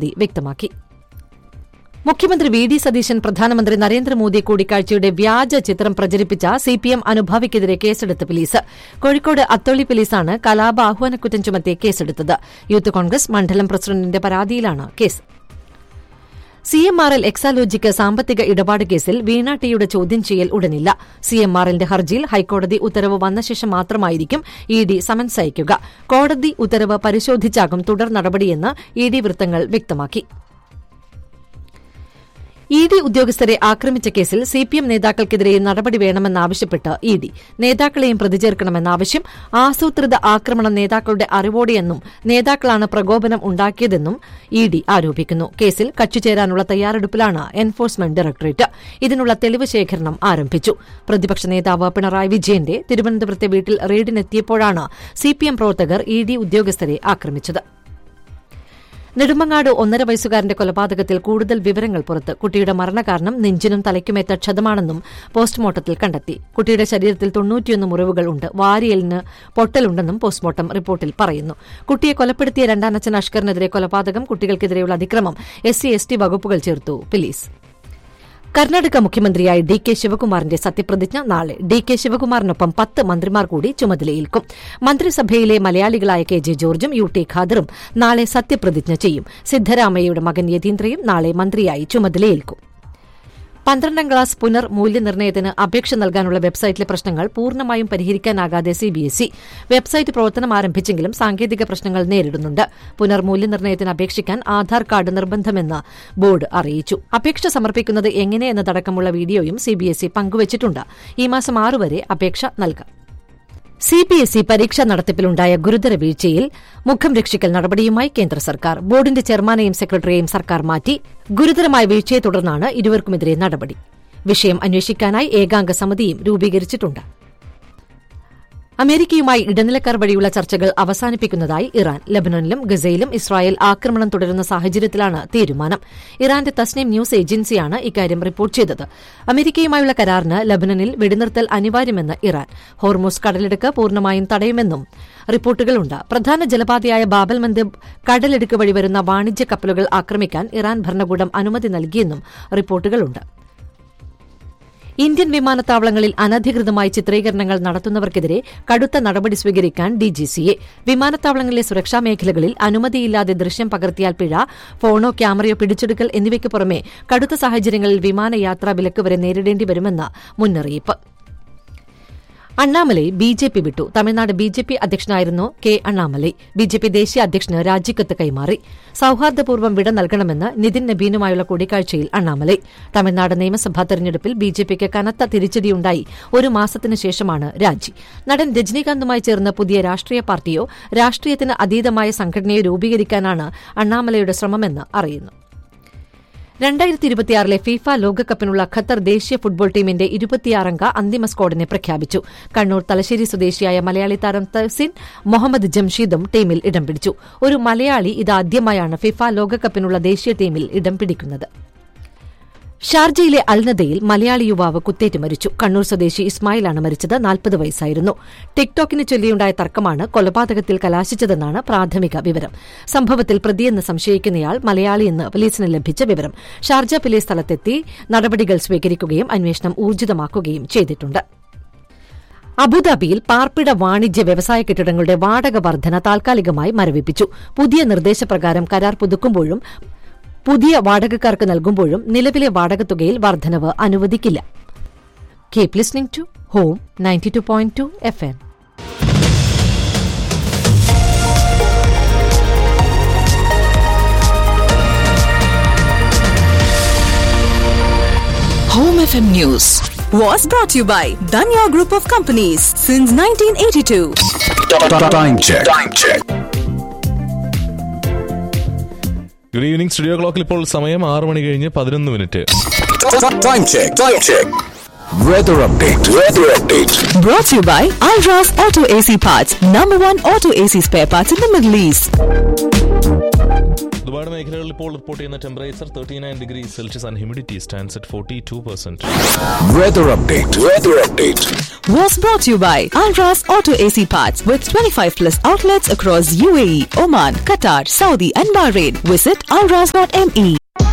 കോടതി വ്യക്തമാക്കി മുഖ്യമന്ത്രി വി ഡി സതീശൻ പ്രധാനമന്ത്രി നരേന്ദ്രമോദി കൂടിക്കാഴ്ചയുടെ വ്യാജ ചിത്രം പ്രചരിപ്പിച്ച സിപിഎം അനുഭാവിക്കെതിരെ കേസെടുത്ത് പോലീസ് കോഴിക്കോട് അത്തോളി പോലീസാണ് കലാപ ആഹ്വാനക്കുറ്റം ചുമത്തി കേസെടുത്തത് യൂത്ത് കോൺഗ്രസ് മണ്ഡലം പ്രസിഡന്റിന്റെ പരാതിയിലാണ് case C M R L Exalogic സാമ്പത്തിക ഇടപാട് കേസിൽ വീണ ടിയുടെ ചോദ്യം ചെയ്യൽ ഉടനില്ല സി എം ആർ എല്ലിന്റെ ഹർജിയിൽ ഹൈക്കോടതി ഉത്തരവ് വന്ന ശേഷം മാത്രമായിരിക്കും ഇ ഡി സമൻസ് അയക്കുക കോടതി ഉത്തരവ് പരിശോധിച്ചാകും തുടർ നടപടിയെന്ന് ഇ ഡി വൃത്തങ്ങൾ വ്യക്തമാക്കി ഇ ഡി ഉദ്യോഗസ്ഥരെ ആക്രമിച്ച കേസിൽ സിപിഎം നേതാക്കൾക്കെതിരെ നടപടി വേണമെന്നാവശ്യപ്പെട്ട് ഇ ഡി നേതാക്കളെയും പ്രതിചേർക്കണമെന്ന ആവശ്യം ആസൂത്രിത ആക്രമണം നേതാക്കളുടെ അറിവോടെയെന്നും നേതാക്കളാണ് പ്രകോപനം ഉണ്ടാക്കിയതെന്നും ഇ ഡി ആരോപിക്കുന്നു കേസിൽ കക്ഷിചേരാനുള്ള തയ്യാറെടുപ്പിലാണ് എൻഫോഴ്സ്മെന്റ് ഡയറക്ടറേറ്റ് ഇതിനുള്ള തെളിവ് ശേഖരണം ആരംഭിച്ചു പ്രതിപക്ഷ നേതാവ് പിണറായി വിജയന്റെ തിരുവനന്തപുരത്തെ വീട്ടിൽ റെയ്ഡിനെത്തിയപ്പോഴാണ് സിപിഎം പ്രവർത്തകർ ഇ ഡി ഉദ്യോഗസ്ഥരെ ആക്രമിച്ചത് നെടുമങ്ങാട് ഒന്നര വയസ്സുകാരന്റെ കൊലപാതകത്തിൽ കൂടുതൽ വിവരങ്ങൾ പുറത്ത് കുട്ടിയുടെ മരണകാരണം നെഞ്ചിനും തലയ്ക്കുമേറ്റ ക്ഷതമാണെന്നും പോസ്റ്റ്മോർട്ടത്തിൽ കണ്ടെത്തി കുട്ടിയുടെ ശരീരത്തിൽ തൊണ്ണൂറ്റിയൊന്ന് മുറിവുകൾ ഉണ്ട് വാരിയലിന് പൊട്ടലുണ്ടെന്നും പോസ്റ്റ്മോർട്ടം റിപ്പോർട്ടിൽ പറയുന്നു കുട്ടിയെ കൊലപ്പെടുത്തിയ രണ്ടാനച്ഛൻ അഷ്കറിനെതിരെ കൊലപാതകം കുട്ടികൾക്കെതിരെയുള്ള അതിക്രമം എസ് സി എസ് ടി വകുപ്പുകൾ ചേർത്തു പോലീസ് കർണാടക മുഖ്യമന്ത്രിയായി ഡി കെ ശിവകുമാറിന്റെ സത്യപ്രതിജ്ഞ നാളെ ഡി കെ ശിവകുമാറിനൊപ്പം പത്ത് മന്ത്രിമാർ കൂടി ചുമതലയേൽക്കും മന്ത്രിസഭയിലെ മലയാളികളായ കെ ജെ ജോർജും യു ടി ഖാദറും നാളെ സത്യപ്രതിജ്ഞ ചെയ്യും സിദ്ധരാമയ്യയുടെ മകൻ യതീന്ദ്രയും നാളെ മന്ത്രിയായി ചുമതലയേൽക്കും പന്ത്രണ്ടാം ക്ലാസ് പുനർ മൂല്യനിർണ്ണയത്തിന് അപേക്ഷ നൽകാനുള്ള വെബ്സൈറ്റിലെ പ്രശ്നങ്ങൾ പൂർണ്ണമായും പരിഹരിക്കാനാകാതെ സിബിഎസ്ഇ വെബ്സൈറ്റ് പ്രവർത്തനം ആരംഭിച്ചെങ്കിലും സാങ്കേതിക പ്രശ്നങ്ങൾ നേരിടുന്നുണ്ട് പുനർമൂല്യനിർണ്ണയത്തിന് അപേക്ഷിക്കാൻ ആധാർ കാർഡ് നിർബന്ധമെന്ന് ബോർഡ് അറിയിച്ചു അപേക്ഷ സമർപ്പിക്കുന്നത് എങ്ങനെയെന്നതടക്കമുള്ള വീഡിയോയും സിബിഎസ്ഇ പങ്കുവച്ചിട്ടുണ്ട് ഈ മാസം ആറ് വരെ അപേക്ഷ നൽകാം സിബിഎസ്ഇ പരീക്ഷാ നടത്തിപ്പിലുണ്ടായ ഗുരുതര വീഴ്ചയിൽ മുഖം രക്ഷിക്കൽ നടപടിയുമായി കേന്ദ്ര സർക്കാർ ബോർഡിന്റെ ചെയർമാനെയും സെക്രട്ടറിയെയും സർക്കാർ മാറ്റി ഗുരുതരമായ വീഴ്ചയെ തുടർന്നാണ് ഇരുവർക്കുമെതിരെ നടപടി വിഷയം അന്വേഷിക്കാനായി ഏകാംഗ സമിതിയും രൂപീകരിച്ചിട്ടുണ്ട് അമേരിക്കയുമായി ഇടനിലക്കാർ വഴിയുള്ള ചർച്ചകൾ അവസാനിപ്പിക്കുന്നതായി ഇറാൻ ലബനനിലും ഗസയിലും ഇസ്രായേൽ ആക്രമണം തുടരുന്ന സാഹചര്യത്തിലാണ് തീരുമാനം ഇറാന്റെ തസ്നീം ന്യൂസ് ഏജൻസിയാണ് ഇക്കാര്യം റിപ്പോർട്ട് ചെയ്തത് അമേരിക്കയുമായുള്ള കരാറിന് ലബനനിൽ വെടിനിർത്തൽ അനിവാര്യമെന്ന് ഇറാൻ ഹോർമോസ് കടലിടുക്ക് പൂർണ്ണമായും തടയുമെന്നും റിപ്പോർട്ടുകളുണ്ട് പ്രധാന ജലപാതയായ ബാബൽ മന്ദിബ് കടലിടുക്ക് വഴി വരുന്ന വാണിജ്യ കപ്പലുകൾ ആക്രമിക്കാൻ ഇറാൻ ഭരണകൂടം അനുമതി നൽകിയെന്നും റിപ്പോർട്ടുകളുണ്ട് ഇന്ത്യൻ വിമാനത്താവളങ്ങളിൽ അനധികൃതമായി ചിത്രീകരണങ്ങൾ നടത്തുന്നവർക്കെതിരെ കടുത്ത നടപടി സ്വീകരിക്കാൻ ഡിജിസിഎ വിമാനത്താവളങ്ങളിലെ സുരക്ഷാ മേഖലകളിൽ അനുമതിയില്ലാതെ ദൃശ്യം പകർത്തിയാൽ പിഴ ഫോണോ ക്യാമറയോ പിടിച്ചെടുക്കൽ എന്നിവയ്ക്ക് പുറമെ കടുത്ത സാഹചര്യങ്ങളിൽ വിമാനയാത്രാ വിലക്ക് വരെ നേരിടേണ്ടി വരുമെന്ന് മുന്നറിയിപ്പ് അണ്ണാമലൈ ബി ജെ പി വിട്ടു തമിഴ്നാട് ബി ജെ പി അധ്യക്ഷനായിരുന്നു K Annamalai B J P ദേശീയ അധ്യക്ഷന് രാജിക്കത്ത് കൈമാറി സൌഹാർദ്ദപൂർവ്വം വിട നൽകണമെന്ന് നിതിൻ നബീനുമായുള്ള കൂടിക്കാഴ്ചയിൽ അണ്ണാമലൈ തമിഴ്നാട് നിയമസഭാ തെരഞ്ഞെടുപ്പിൽ ബി ജെ പിക്ക് കനത്ത തിരിച്ചടിയുണ്ടായി ഒരു മാസത്തിനു ശേഷമാണ് രാജി നടൻ രജനീകാന്തുമായി ചേർന്ന് പുതിയ രാഷ്ട്രീയ പാർട്ടിയോ രാഷ്ട്രീയത്തിന് അതീതമായ സംഘടനയോ രൂപീകരിക്കാനാണ് അണ്ണാമലയുടെ ശ്രമമെന്ന് അറിയുന്നു രണ്ടായിരത്തി ഇരുപത്തിയാറിലെ ഫിഫ ലോകകപ്പിനുള്ള ഖത്തർ ദേശീയ ഫുട്ബോൾ ടീമിന്റെ ഇരുപത്തിയാറംഗ അന്തിമ സ്ക്വാഡിനെ പ്രഖ്യാപിച്ചു കണ്ണൂർ തലശ്ശേരി സ്വദേശിയായ മലയാളി താരം തഹസിൻ മുഹമ്മദ് ജംഷീദും ടീമിൽ ഇടം പിടിച്ചു ഒരു മലയാളി ഇതാദ്യമായാണ് ഫിഫ ലോകകപ്പിനുള്ള ദേശീയ ടീമിൽ ഇടം പിടിക്കുന്നത് ഷാർജയിലെ അൽനദയിൽ മലയാളി യുവാവ് കുത്തേറ്റ് മരിച്ചു കണ്ണൂർ സ്വദേശി ഇസ്മായിലാണ് മരിച്ചത് നാൽപ്പത് വയസ്സായിരുന്നു ടിക്ടോക്കിന് ചൊല്ലിയുണ്ടായ തർക്കമാണ് കൊലപാതകത്തിൽ കലാശിച്ചതെന്നാണ് പ്രാഥമിക വിവരം സംഭവത്തിൽ പ്രതിയെന്ന് സംശയിക്കുന്നയാൾ മലയാളിയെന്ന് പോലീസിന് ലഭിച്ച വിവരം ഷാർജ പോലീസ് സ്ഥലത്തെത്തി നടപടികൾ സ്വീകരിക്കുകയും അന്വേഷണം ഊർജിതമാക്കുകയും ചെയ്തിട്ടുണ്ട് അബുദാബിയിൽ പാർപ്പിട വാണിജ്യ വ്യവസായ കെട്ടിടങ്ങളുടെ വാടക വർധന താൽക്കാലികമായി മരവിപ്പിച്ചു പുതിയ നിർദ്ദേശപ്രകാരം കരാർ പുതുക്കുമ്പോഴും പുതിയ വാടകക്കാർക്ക് നൽകുമ്പോഴും നിലവിലെ വാടകത്തുകയിൽ വർധനവ് അനുവദിക്കില്ല keep listening to home ninety two point two F M Home FM News was brought to you by Danya Group of Companies since 1982. Time check. Time check. Good evening studio ക്ലോക്കിൽ ഇപ്പോൾ സമയം ആറ് മണി കഴിഞ്ഞ് പതിനൊന്ന് minute Time check. Time check. Weather update. Weather update. Brought to you by Alras Auto AC Parts, number one auto AC spare parts in the Middle East. Dubai മേഖലകളിൽ ഇപ്പോൾ report ചെയ്യുന്ന temperature thirty nine degree celsius and humidity stands at forty two percent Weather update. Weather update. Was brought to you by Alras Auto AC Parts with 25 plus outlets across UAE, Oman, Qatar, Saudi, and Bahrain. Visit alras.me.